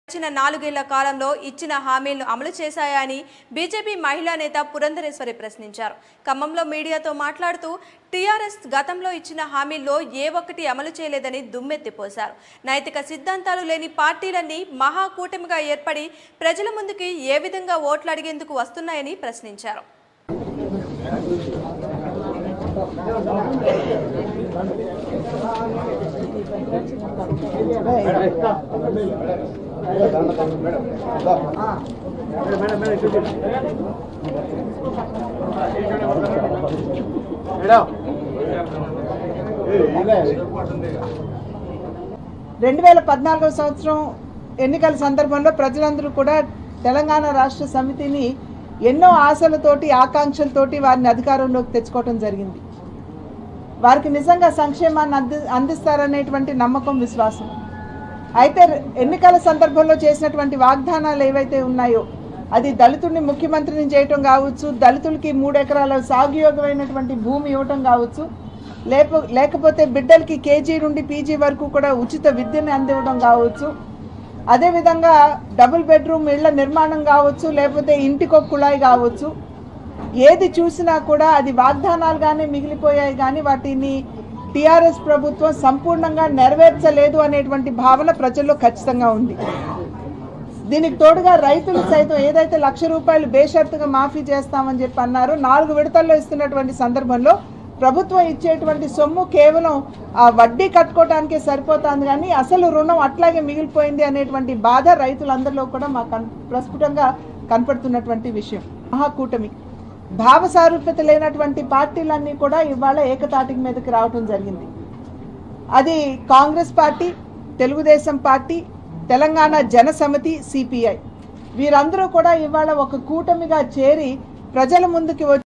గడిచిన నాలుగేళ్ల కాలంలో ఇచ్చిన హామీలను అమలు చేశాయా అని బీజేపీ మహిళా నేత పురంధరేశ్వరి ప్రశ్నించారు ఖమ్మంలో మీడియాతో మాట్లాడుతూ టీఆర్ఎస్ గతంలో ఇచ్చిన హామీల్లో ఏ ఒక్కటి అమలు చేయలేదని దుమ్మెత్తిపోశారు నైతిక సిద్ధాంతాలు లేని పార్టీలన్నీ మహాకూటమిగా ఏర్పడి ప్రజల ముందుకి ఏ విధంగా ఓట్లు అడిగేందుకు వస్తున్నాయని ప్రశ్నించారు రెండు వేల పద్నాలుగో సంవత్సరం ఎన్నికల సందర్భంలో ప్రజలందరూ కూడా తెలంగాణ రాష్ట్ర సమితిని ఎన్నో ఆశలతోటి ఆకాంక్షలతోటి వారిని అధికారంలోకి తెచ్చుకోవటం జరిగింది వారికి నిజంగా సంక్షేమాన్ని అంది అందిస్తారనేటువంటి నమ్మకం విశ్వాసం అయితే ఎన్నికల సందర్భంలో చేసినటువంటి వాగ్దానాలు ఏవైతే ఉన్నాయో అది దళితుడిని ముఖ్యమంత్రిని చేయటం కావచ్చు దళితులకి మూడు ఎకరాల సాగుయోగమైనటువంటి భూమి ఇవ్వటం కావచ్చు లేప లేకపోతే బిడ్డలకి కేజీ నుండి పీజీ వరకు కూడా ఉచిత విద్యను అందివ్వడం కావచ్చు అదేవిధంగా డబుల్ బెడ్రూమ్ ఇళ్ల నిర్మాణం కావచ్చు లేకపోతే ఇంటికో కుళాయి కావచ్చు ఏది చూసినా కూడా అది వాగ్దానాలుగానే మిగిలిపోయాయి కానీ వాటిని టిఆర్ఎస్ ప్రభుత్వం సంపూర్ణంగా నెరవేర్చలేదు అనేటువంటి భావన ప్రజల్లో ఖచ్చితంగా ఉంది దీనికి తోడుగా రైతులు సైతం ఏదైతే లక్ష రూపాయలు బేషరతుగా మాఫీ చేస్తామని చెప్పి అన్నారో నాలుగు విడతల్లో ఇస్తున్నటువంటి సందర్భంలో ప్రభుత్వం ఇచ్చేటువంటి సొమ్ము కేవలం ఆ వడ్డీ కట్టుకోవడానికే సరిపోతుంది కానీ అసలు రుణం అట్లాగే మిగిలిపోయింది అనేటువంటి బాధ రైతులందరిలో కూడా మాకు కన్- ప్రస్ఫుటంగా కనపడుతున్నటువంటి విషయం మహాకూటమి భావ సారూప్యత లేనటువంటి పార్టీలన్నీ కూడా ఇవాళ ఏకతాటికి మీదకి రావటం జరిగింది అది Congress party Telugu Desam party Telangana Jana Samithi CPI వీరందరూ కూడా ఇవాళ ఒక కూటమిగా చేరి ప్రజల ముందుకి వచ్చి